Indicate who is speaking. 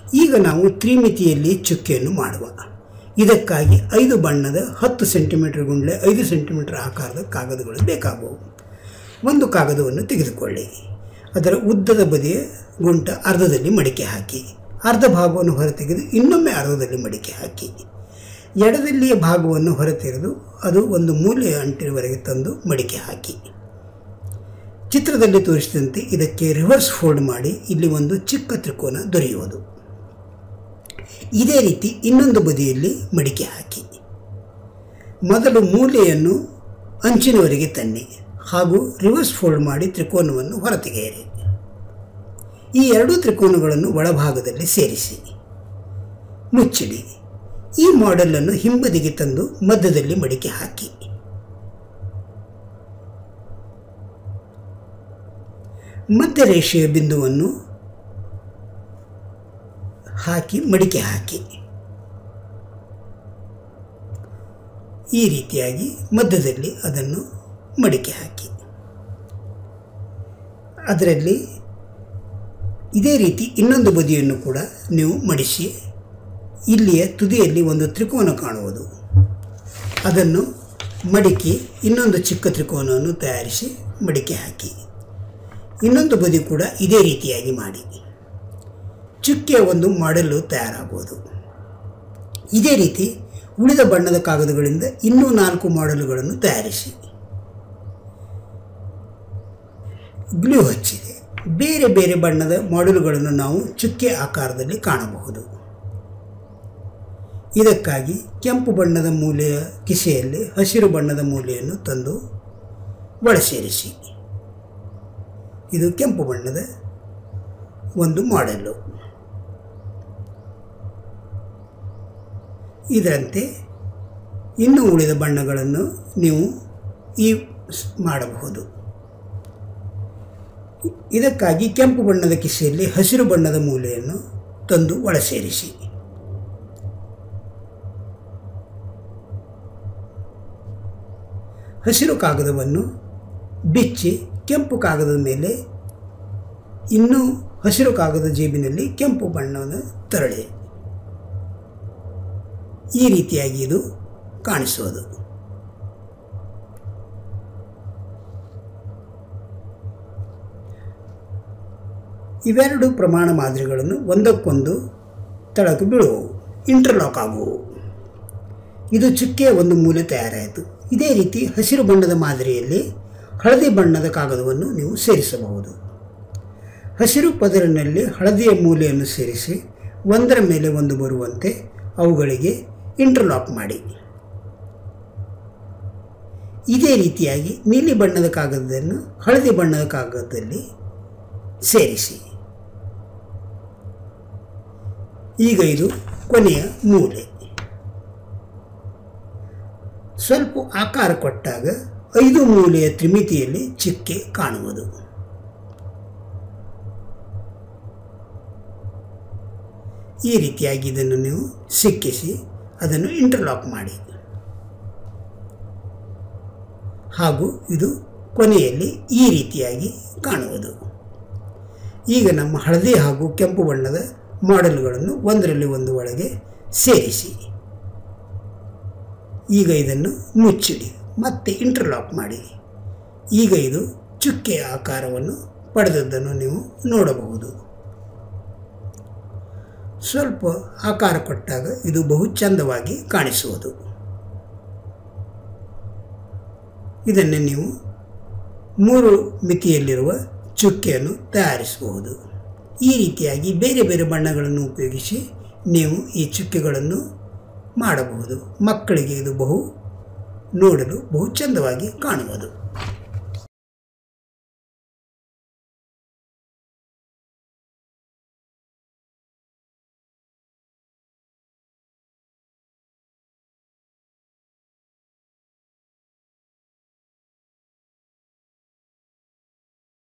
Speaker 1: ಈಗ ನಾವು ತ್ರಿಮಿತಿಯಲ್ಲಿ ಚುಕ್ಕೆಯನ್ನು ಮಾಡುವ ಇದಕ್ಕಾಗಿ ಐದು ಬಣ್ಣದ ಹತ್ತು ಸೆಂಟಿಮೀಟರ್ ಗುಂಡ್ಲೆ ಐದು ಸೆಂಟಿಮೀಟರ್ ಆಕಾರದ ಕಾಗದಗಳು ಬೇಕಾಗುವು ಒಂದು ಕಾಗದವನ್ನು ತೆಗೆದುಕೊಳ್ಳಿ ಅದರ ಉದ್ದದ ಬದಿಯ ಗುಂಟ ಅರ್ಧದಲ್ಲಿ ಮಡಿಕೆ ಹಾಕಿ ಅರ್ಧ ಭಾಗವನ್ನು ಹೊರತೆಗೆದು ಇನ್ನೊಮ್ಮೆ ಅರ್ಧದಲ್ಲಿ ಮಡಿಕೆ ಹಾಕಿ ಎಡದಲ್ಲಿಯ ಭಾಗವನ್ನು ಹೊರತೆಗೆದು ಅದು ಒಂದು ಮೂಲೆಯ ಅಂಟಿನವರೆಗೆ ತಂದು ಮಡಿಕೆ ಹಾಕಿ ಚಿತ್ರದಲ್ಲಿ ತೋರಿಸಿದಂತೆ ಇದಕ್ಕೆ ರಿವರ್ಸ್ ಫೋಲ್ಡ್ ಮಾಡಿ ಇಲ್ಲಿ ಒಂದು ಚಿಕ್ಕ ತ್ರಿಕೋನ ದೊರೆಯುವುದು ಇದೇ ರೀತಿ ಇನ್ನೊಂದು ಬದಿಯಲ್ಲಿ ಮಡಿಕೆ ಹಾಕಿ ಮೊದಲು ಮೂಲೆಯನ್ನು ಅಂಚಿನವರೆಗೆ ತನ್ನಿ ಹಾಗೂ ರಿವರ್ಸ್ ಫೋಲ್ಡ್ ಮಾಡಿ ತ್ರಿಕೋನವನ್ನು ಹೊರತೆಗೆಯಿರಿ ಈ ಎರಡೂ ತ್ರಿಕೋನಗಳನ್ನು ಒಳಭಾಗದಲ್ಲಿ ಸೇರಿಸಿ ಮುಚ್ಚಿಡಿ ಈ ಮಾಡೆಲನ್ನು ಹಿಂಬದಿಗೆ ತಂದು ಮಧ್ಯದಲ್ಲಿ ಮಡಿಕೆ ಹಾಕಿ ಮಧ್ಯರೇಷೆಯ ಬಿಂದುವನ್ನು ಹಾಕಿ ಮಡಿಕೆ ಹಾಕಿ ಈ ರೀತಿಯಾಗಿ ಮಧ್ಯದಲ್ಲಿ ಅದನ್ನು ಮಡಿಕೆ ಹಾಕಿ ಅದರಲ್ಲಿ ಇದೇ ರೀತಿ ಇನ್ನೊಂದು ಬದಿಯನ್ನು ಕೂಡ ನೀವು ಮಡಿಸಿ ಇಲ್ಲಿಯ ತುದಿಯಲ್ಲಿ ಒಂದು ತ್ರಿಕೋನ ಕಾಣುವುದು ಅದನ್ನು ಮಡಿಕೆ ಇನ್ನೊಂದು ಚಿಕ್ಕ ತ್ರಿಕೋನವನ್ನು ತಯಾರಿಸಿ ಮಡಿಕೆ ಹಾಕಿ ಇನ್ನೊಂದು ಬದಿ ಕೂಡ ಇದೇ ರೀತಿಯಾಗಿ ಮಾಡಿ ಚುಕ್ಕೆಯ ಒಂದು ಮಾಡೆಲ್ಲು ತಯಾರಾಗುವುದು ಇದೇ ರೀತಿ ಉಳಿದ ಬಣ್ಣದ ಕಾಗದಗಳಿಂದ ಇನ್ನೂ ನಾಲ್ಕು ಮಾಡೆಲುಗಳನ್ನು ತಯಾರಿಸಿ ಗ್ಲೂ ಹಚ್ಚಿದೆ ಬೇರೆ ಬೇರೆ ಬಣ್ಣದ ಮಾಡೆಲುಗಳನ್ನು ನಾವು ಚುಕ್ಕೆ ಆಕಾರದಲ್ಲಿ ಕಾಣಬಹುದು ಇದಕ್ಕಾಗಿ ಕೆಂಪು ಬಣ್ಣದ ಮೂಲೆಯ ಕಿಸೆಯಲ್ಲಿ ಹಸಿರು ಬಣ್ಣದ ಮೂಲೆಯನ್ನು ತಂದು ಒಳಸೇರಿಸಿ ಇದು ಕೆಂಪು ಬಣ್ಣದ ಒಂದು ಮಾಡೆಲ್ಲು ಇದರಂತೆ ಇನ್ನೂ ಉಳಿದ ಬಣ್ಣಗಳನ್ನು ನೀವು ಈ ಮಾಡಬಹುದು ಇದಕ್ಕಾಗಿ ಕೆಂಪು ಬಣ್ಣದ ಕಿಸೆಯಲ್ಲಿ ಹಸಿರು ಬಣ್ಣದ ಮೂಲೆಯನ್ನು ತಂದು ಒಳಸೇರಿಸಿ ಹಸಿರು ಕಾಗದವನ್ನು ಬಿಚ್ಚಿ ಕೆಂಪು ಕಾಗದದ ಮೇಲೆ ಇನ್ನೂ ಹಸಿರು ಕಾಗದ ಜೇಬಿನಲ್ಲಿ ಕೆಂಪು ಬಣ್ಣವನ್ನು ತರಳಿ ಈ ರೀತಿಯಾಗಿ ಇದು ಕಾಣಿಸೋದು ಇವೆರಡು ಪ್ರಮಾಣ ಮಾದರಿಗಳನ್ನು ಒಂದಕ್ಕೊಂದು ತಳಕು ಬೀಳುವು ಇಂಟರ್ಲಾಕ್ ಆಗುವು ಇದು ಚುಕ್ಕೆಯ ಒಂದು ಮೂಲೆ ತಯಾರಾಯಿತು ಇದೇ ರೀತಿ ಹಸಿರು ಬಣ್ಣದ ಮಾದರಿಯಲ್ಲಿ ಹಳದಿ ಬಣ್ಣದ ಕಾಗದವನ್ನು ನೀವು ಸೇರಿಸಬಹುದು ಹಸಿರು ಪದರಿನಲ್ಲಿ ಹಳದಿಯ ಮೂಲೆಯನ್ನು ಸೇರಿಸಿ ಒಂದರ ಮೇಲೆ ಒಂದು ಬರುವಂತೆ ಅವುಗಳಿಗೆ ಇಂಟರ್ಲಾಕ್ ಮಾಡಿ ಇದೇ ರೀತಿಯಾಗಿ ನೀಲಿ ಬಣ್ಣದ ಕಾಗದವನ್ನು ಹಳದಿ ಬಣ್ಣದ ಕಾಗದದಲ್ಲಿ ಸೇರಿಸಿ ಈಗ ಇದು ಕೊನೆಯ ಮೂಲೆ ಸ್ವಲ್ಪ ಆಕಾರ ಕೊಟ್ಟಾಗ ಐದು ಮೂಲೆಯ ತ್ರಿಮಿತಿಯಲ್ಲಿ ಚಿಕ್ಕೆ ಕಾಣುವುದು ಈ ರೀತಿಯಾಗಿ ಇದನ್ನು ನೀವು ಸಿಕ್ಕಿಸಿ ಅದನ್ನು ಇಂಟರ್ಲಾಕ್ ಮಾಡಿ ಹಾಗೂ ಇದು ಕೊನೆಯಲ್ಲಿ ಈ ರೀತಿಯಾಗಿ ಕಾಣುವುದು ಈಗ ನಮ್ಮ ಹಳದಿ ಹಾಗೂ ಕೆಂಪು ಬಣ್ಣದ ಮಾಡೆಲ್ಗಳನ್ನು ಒಂದರಲ್ಲಿ ಒಂದು ಒಳಗೆ ಸೇರಿಸಿ ಈಗ ಇದನ್ನು ಮುಚ್ಚಿಡಿ ಮತ್ತೆ ಇಂಟರ್ಲಾಕ್ ಮಾಡಿ ಈಗ ಇದು ಚುಕ್ಕೆಯ ಆಕಾರವನ್ನು ಪಡೆದದ್ದನ್ನು ನೀವು ನೋಡಬಹುದು ಸ್ವಲ್ಪ ಆಕಾರ ಕೊಟ್ಟಾಗ ಇದು ಬಹು ಚಂದವಾಗಿ ಕಾಣಿಸುವುದು ಇದನ್ನು ನೀವು ಮೂರು ಮಿತಿಯಲ್ಲಿರುವ ಚುಕ್ಕೆಯನ್ನು ತಯಾರಿಸಬಹುದು ಈ ರೀತಿಯಾಗಿ ಬೇರೆ ಬೇರೆ ಬಣ್ಣಗಳನ್ನು ಉಪಯೋಗಿಸಿ ನೀವು ಈ ಚುಕ್ಕೆಗಳನ್ನು ಮಾಡಬಹುದು ಮಕ್ಕಳಿಗೆ ಇದು ಬಹು ನೋಡಲು ಬಹು ಚಂದವಾಗಿ ಕಾಣುವುದು